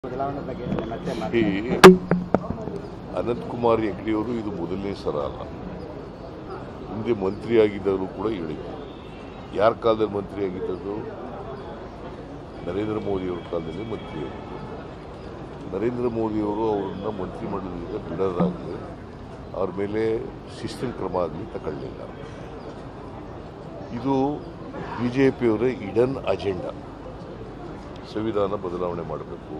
ಬದಲಾವಣೆ ಬಗ್ಗೆ ಮತ್ತೆ ಈ ಮಾತಾಡಿ ಅನಂತಕುಮಾರ್ ಹೆಗ್ಡೆಯವರು ಇದು ಮೊದಲನೇ ಸಲ ಅಲ್ಲ ಹಿಂದೆ ಮಂತ್ರಿಯಾಗಿದ್ದವರು ಕೂಡ ಹೇಳಿದ್ರು ಯಾರ ಕಾಲದಲ್ಲಿ ಮಂತ್ರಿ ಆಗಿದ್ದದ್ದು ನರೇಂದ್ರ ಮೋದಿಯವರ ಕಾಲದಲ್ಲಿ ಮಂತ್ರಿಯಾಗಿದ್ದರು ನರೇಂದ್ರ ಮೋದಿಯವರು ಅವರನ್ನ ಮಂತ್ರಿಮಂಡಲದಿಂದ ಬಿಡೋದಾಗಲಿ ಅವ್ರ ಮೇಲೆ ಶಿಸ್ತಿನ ಕ್ರಮ ಆಗಲಿ ತಗೊಳ್ಳಿಲ್ಲ ಇದು ಬಿ ಜೆ ಪಿಯವರ ಇಡನ್ ಅಜೆಂಡಾ ಸಂವಿಧಾನ ಬದಲಾವಣೆ ಮಾಡಬೇಕು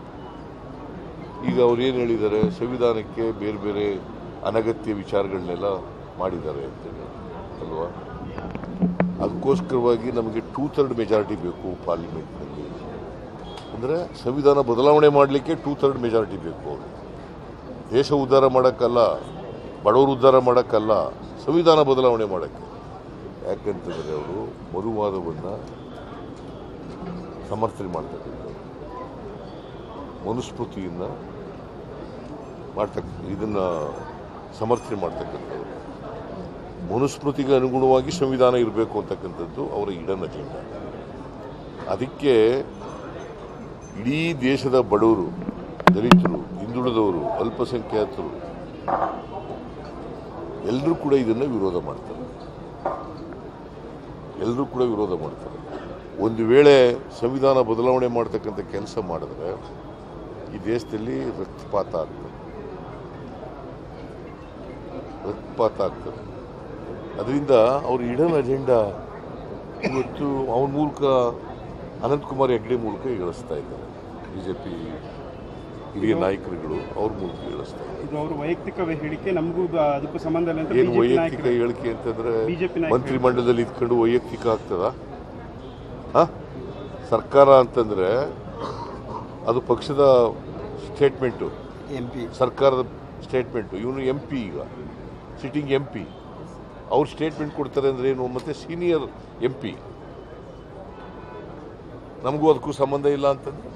ಈಗ ಅವ್ರು ಏನು ಹೇಳಿದ್ದಾರೆ ಸಂವಿಧಾನಕ್ಕೆ ಬೇರೆ ಬೇರೆ ಅನಗತ್ಯ ವಿಚಾರಗಳನ್ನೆಲ್ಲ ಮಾಡಿದ್ದಾರೆ ಅಂತೇಳಿ ಅಲ್ವಾ ಅದಕ್ಕೋಸ್ಕರವಾಗಿ ನಮಗೆ ಟೂ ಥರ್ಡ್ ಮೆಜಾರಿಟಿ ಬೇಕು ಪಾರ್ಲಿಮೆಂಟ್ನಲ್ಲಿ ಅಂದರೆ ಸಂವಿಧಾನ ಬದಲಾವಣೆ ಮಾಡಲಿಕ್ಕೆ ಟೂ ಥರ್ಡ್ ಮೆಜಾರಿಟಿ ಬೇಕು ಅವರು ದೇಶ ಉದ್ಧಾರ ಮಾಡೋಕ್ಕಲ್ಲ ಬಡವರು ಉದ್ಧಾರ ಮಾಡೋಕ್ಕಲ್ಲ ಸಂವಿಧಾನ ಬದಲಾವಣೆ ಮಾಡೋಕ್ಕೆ ಯಾಕಂತಂದರೆ ಅವರು ಮರುವಾದವನ್ನು ಸಮರ್ಥನೆ ಮಾಡ್ತಕ್ಕಂಥದ್ದು ಮನುಸ್ಮೃತಿಯನ್ನು ಮಾಡ್ತಕ್ಕ ಇದನ್ನು ಸಮರ್ಥನೆ ಮಾಡ್ತಕ್ಕಂಥದ್ದು ಮನುಸ್ಮೃತಿಗೆ ಅನುಗುಣವಾಗಿ ಸಂವಿಧಾನ ಇರಬೇಕು ಅಂತಕ್ಕಂಥದ್ದು ಅವರ ಇಡನ್ ಅಜೆಂಡಾ ಅದಕ್ಕೆ ಇಡೀ ದೇಶದ ಬಡವರು ದಲಿತರು ಹಿಂದುಳಿದವರು ಅಲ್ಪಸಂಖ್ಯಾತರು ಎಲ್ಲರೂ ಕೂಡ ಇದನ್ನು ವಿರೋಧ ಮಾಡ್ತಾರೆ ಎಲ್ಲರೂ ಕೂಡ ವಿರೋಧ ಮಾಡ್ತಾರೆ ಒಂದು ವೇಳೆ ಸಂವಿಧಾನ ಬದಲಾವಣೆ ಮಾಡ್ತಕ್ಕಂಥ ಕೆಲಸ ಮಾಡಿದ್ರೆ ಈ ದೇಶದಲ್ಲಿ ರಕ್ತಪಾತ ಆಗ್ತದೆ ರಕ್ತಪಾತ ಆಗ್ತದೆ ಅದರಿಂದ ಅವ್ರ ಇಡನ್ ಅಜೆಂಡಾ ಇವತ್ತು ಅವನ ಮೂಲಕ ಅನಂತಕುಮಾರ್ ಹೆಗ್ಡೆ ಮೂಲಕ ಹೇಳಿಸ್ತಾ ಇದ್ದಾರೆ ಬಿ ಜೆ ಪಿ ಹಿರಿಯ ನಾಯಕರುಗಳು ಅವ್ರ ಮೂಲಕ ಹೇಳಿಸ್ತಾ ಇದ್ದಾರೆ ಇದು ಅವರು ವೈಯಕ್ತಿಕ ಹೇಳಿಕೆ ನಮಗೂ ಬ- ಅದಕ್ಕೂ ಸಂಬಂಧ ಇಲ್ಲ ಅಂತ ಏನು ಬಿಜೆಪಿ ವೈಯಕ್ತಿಕ ನಾಯಕರು ಹೇಳಿಕೆ ಅಂತಂದ್ರೆ BJP ನಾಯಕರು. ಮಂತ್ರಿಮಂಡಲದಲ್ಲಿ ಇದ್ಕೊಂಡು ವೈಯಕ್ತಿಕ ಆಗ್ತದ ಹ? ಸರ್ಕಾರ ಅಂತಂದ್ರೆ ಅದು ಪಕ್ಷದ ಸ್ಟೇಟ್ಮೆಂಟು ಎಂ ಪಿ ಸರ್ಕಾರದ ಸ್ಟೇಟ್ಮೆಂಟು ಇವನು ಎಂ ಪಿ ಈಗ ಸಿಟ್ಟಿಂಗ್ ಎಂ ಪಿ ಅವ್ರು ಸ್ಟೇಟ್ಮೆಂಟ್ ಕೊಡ್ತಾರೆ ಅಂದ್ರೆ ಏನು ಮತ್ತೆ ಸೀನಿಯರ್ ಎಂ ಪಿ ನಮಗೂ ಅದಕ್ಕೂ ಸಂಬಂಧ ಇಲ್ಲ ಅಂತಂದ್ರೆ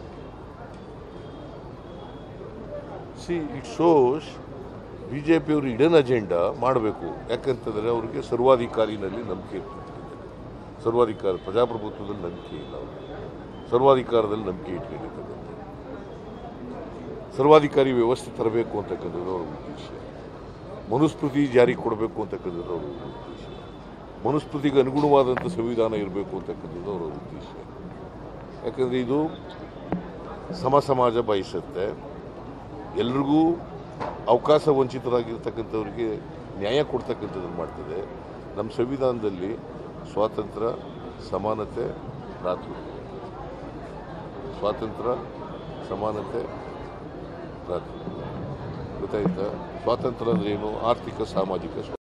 see it shows B J ಪಿಯವರು ಇಡನ್ ಅಜೆಂಡಾ ಮಾಡಬೇಕು ಯಾಕಂತಂದರೆ ಅವ್ರಿಗೆ ಸರ್ವಾಧಿಕಾರಿನಲ್ಲಿ ನಂಬಿಕೆ ಇರ್ತದೆ ಸರ್ವಾಧಿಕಾರ ಪ್ರಜಾಪ್ರಭುತ್ವದಲ್ಲಿ ನಂಬಿಕೆ ಇಲ್ಲ ಅವ್ರಿಗೆ ಸರ್ವಾಧಿಕಾರದಲ್ಲಿ ನಂಬಿಕೆ ಇಟ್ಕೊಂಡಿರ್ತಕ್ಕಂಥದ್ದು ಸರ್ವಾಧಿಕಾರಿ ವ್ಯವಸ್ಥೆ ತರಬೇಕು ಅಂತಕ್ಕಂಥದ್ದು ಅವರ ಉದ್ದೇಶ ಮನುಸ್ಮೃತಿ ಜಾರಿ ಕೊಡಬೇಕು ಅಂತಕ್ಕಂಥದ್ದು ಅವರ ಉದ್ದೇಶ ಮನುಸ್ಮೃತಿಗೆ ಅನುಗುಣವಾದಂಥ ಸಂವಿಧಾನ ಇರಬೇಕು ಅಂತಕ್ಕಂಥದ್ದು ಅವರ ಉದ್ದೇಶ ಯಾಕಂದರೆ ಇದು ಸಮ ಸಮಾಜ ಬಯಸುತ್ತೆ ಎಲ್ರಿಗೂ ಅವಕಾಶ ವಂಚಿತರಾಗಿರ್ತಕ್ಕಂಥವ್ರಿಗೆ ನ್ಯಾಯ ಕೊಡ್ತಕ್ಕಂಥದ್ದನ್ನು ಮಾಡ್ತದೆ ನಮ್ಮ ಸಂವಿಧಾನದಲ್ಲಿ ಸ್ವಾತಂತ್ರ್ಯ ಸಮಾನತೆ ಭ್ರಾತೃತ್ವ ಸ್ವಾತಂತ್ರ್ಯ ಸಮಾನತೆ ಭ್ರಾತೃತ್ವ ಗೊತ್ತಾಯ್ತಾ ಸ್ವಾತಂತ್ರ್ಯ ಅಂದ್ರೆ ಏನು ಆರ್ಥಿಕ ಸಾಮಾಜಿಕ ಸ್ವಾತಂತ್ರ್ಯ